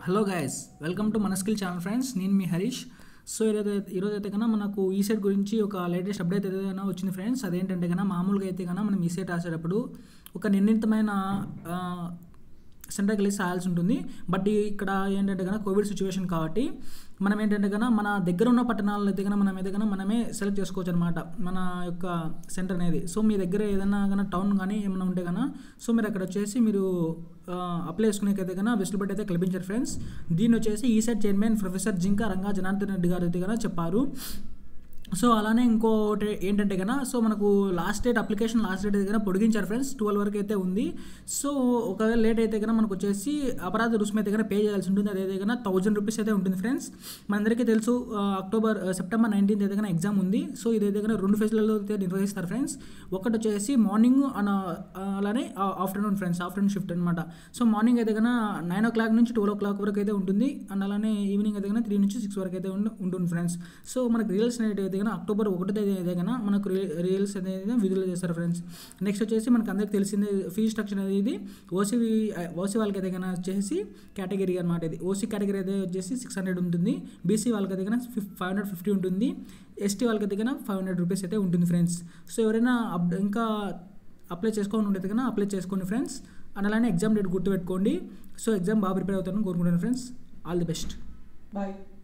hello guys welcome to మన skill channel friends నేను మీ హరీష్ సో ఈరోజు ఈరోజు అయితే కన్నా మనకు ఈ సెట్ గురించి ఒక లేటెస్ట్ అప్డేట్ ఏదైనా వచ్చింది ఫ్రెండ్స్ అదేంటంటే కన్నా మామూలుగా అయితే కన్నా మనం ఈ సెట్ రాసేటప్పుడు ఒక నిర్ణీతమైన సెంటర్కి వెళ్ళి రాయాల్సి ఉంటుంది బట్ ఇక్కడ ఏంటంటే కన్నా కోవిడ్ సిచ్యువేషన్ కాబట్టి మనం ఏంటంటే కన్నా మన దగ్గర ఉన్న పట్టణాల్లో అయితే కన్నా మనం అయితే కన్నా మనమే సెలెక్ట్ చేసుకోవచ్చు అనమాట మన యొక్క సెంటర్ అనేది సో మీ దగ్గర ఏదైనా కన్నా టౌన్ కానీ ఏమైనా ఉంటే కన్నా సో మీరు అక్కడ వచ్చేసి మీరు అప్లై చేసుకునేకైతే కన్నా వెసులుబాటు అయితే కల్పించారు ఫ్రెండ్స్ దీన్ని వచ్చేసి ECET chairman professor Jinka Ranga Janardhan Reddy గారు అయితే కన్నా చెప్పారు సో అలానే ఇంకోటి ఏంటంటే కన్నా సో మనకు last date application last date అయితే పొడిగించారు ఫ్రెండ్స్ ట్వెల్వ్ వరకు అయితే ఉంది సో ఒకవేళ లేట్ అయితే కన్నా మనకు వచ్చేసి అపరాధ రుసుము అయితే కన్నా పే చేయాల్సి ఉంటుంది అదైతే కన్నా థౌజండ్ రూపీస్ అయితే ఉంటుంది ఫ్రెండ్స్ మనందరికీ తెలుసు ఆ, అక్టోబర్ ఆ, సెప్టెంబర్ నైన్టీన్త్ అయితే కన్నా ఎగ్జామ్ ఉంది సో ఇదైతే కన్నా రెండు ఫేజ్లలో అయితే నిర్వహిస్తారు ఫ్రెండ్స్ ఒకటి వచ్చేసి మార్నింగ్ అన అలానే ఆఫ్టర్నూన్ ఫ్రెండ్స్ ఆఫ్టర్నూన్ షిఫ్ట్ అనమాట సో మార్నింగ్ అయితే కన్నా నైన్ ఓ క్లాక్ నుంచి ట్వెల్వ్ ఓ క్లాక్ వరకు అయితే ఉంటుంది అండ్ అలానే ఈవినింగ్ అయితే కన్నా త్రీ నుంచి సిక్స్ వరకు అయితే ఉండు- ఉంటుంది ఫ్రెండ్స్ సో మనకు రీల్స్ అనేది అయితే కన్నా అక్టోబర్ ఒకటో తేదీ అయితే కన్నా మనకు రీల్స్ అనేది విడుదల చేస్తారు ఫ్రెండ్స్ నెక్స్ట్ వచ్చేసి మనకు అందరికి తెలిసిందే ఫీ స్ట్రక్చర్ అనేది ఓసీ ఓసీ వాళ్ళకి అయితే కన్నా వచ్చేసి కేటగిరీ అనమాట ఇది ఓసీ కేటగిరీ అయితే వచ్చేసి సిక్స్ హండ్రెడ్ ఉంటుంది బీసీ వాళ్ళకి అయితే కన్నా ఫైవ్ హండ్రెడ్ ఫిఫ్టీ ఉంటుంది ఎస్టీ వాళ్ళకి అయితే కన్నా ఫైవ్ హండ్రెడ్ రూపీస్ అయితే ఉంటుంది ఫ్రెండ్స్ సో ఎవరైనా అప్ ఇంకా అప్లై చేసుకోని ఉండేది కన్నా అప్లై చేసుకోండి ఫ్రెండ్స్ అండ్ అలానే ఎగ్జామ్ డేట్ గుర్తుపెట్టుకోండి సో ఎగ్జామ్ బాగా ప్రిపేర్ అవుతారని కోరుకుంటున్నాను friends all the best bye